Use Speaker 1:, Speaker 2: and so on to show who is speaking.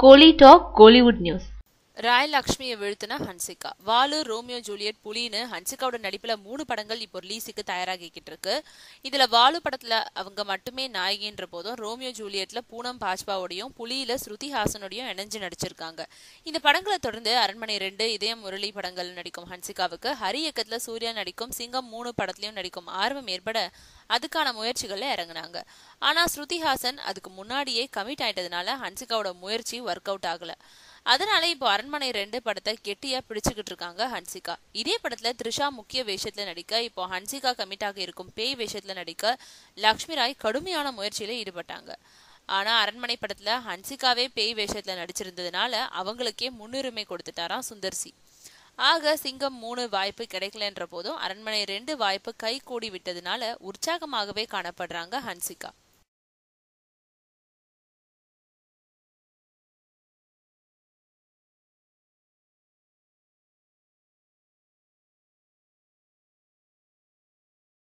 Speaker 1: கோலி talk Kollywood news
Speaker 2: Rai லக்ஷ்மியை வீழ்த்தின Hansika Vaalu Romeo Juliet புலின்னு ஹன்சிகாவோட நடிப்புல மூணு படங்கள் இப்போ ரிலீஸுக்கு தயாராகிக்கிட்டு இருக்கு இதுல வாலு படத்துல அவங்க மட்டுமே நாயகின்ற போதும் ரோமியோ ஜூலியட்ல பூனம் பாஜ்பாவோடையும் புலியில ஸ்ருதி ஹாசனோடையும் இணைஞ்சு நடிச்சிருக்காங்க இந்த படங்களை தொடர்ந்து அரண்மனை ரெண்டு இதயம் முரளி படங்கள் நடிக்கும் ஹன்சிகாவுக்கு ஹரி இயக்கத்துல சூர்யா நடிக்கும் சிங்கம் மூணு படத்துலயும் நடிக்கும் ஆர்வம் ஏற்பட அதுக்கான முயற்சிகள்ல இறங்குனாங்க ஆனா ஸ்ருதி ஹாசன் அதுக்கு முன்னாடியே கமிட் ஆயிட்டதுனால ஹன்சிகாவோட முயற்சி ஒர்க் அவுட் ஆகல அதனால இப்போ அரண்மனை ரெண்டு படத்தை கெட்டியா பிடிச்சுக்கிட்டு இருக்காங்க ஹன்சிகா இதே படத்துல த்ரிஷா முக்கிய வேஷத்துல நடிக்க இப்போ ஹன்சிகா கமிட் ஆக இருக்கும் பேய் வேஷத்துல நடிக்க லக்ஷ்மி ராய் கடுமையான முயற்சியில ஈடுபட்டாங்க ஆனா அரண்மனை படத்துல ஹன்சிகாவே பேய் வேஷத்துல நடிச்சிருந்ததுனால அவங்களுக்கே முன்னுரிமை கொடுத்துட்டாராம் சுந்தர்சி ஆக சிங்கம் மூணு வாய்ப்பு கிடைக்கலன்ற போதும் அரண்மனை ரெண்டு வாய்ப்பு கை கூடி விட்டதுனால உற்சாகமாகவே காணப்படுறாங்க ஹன்சிகா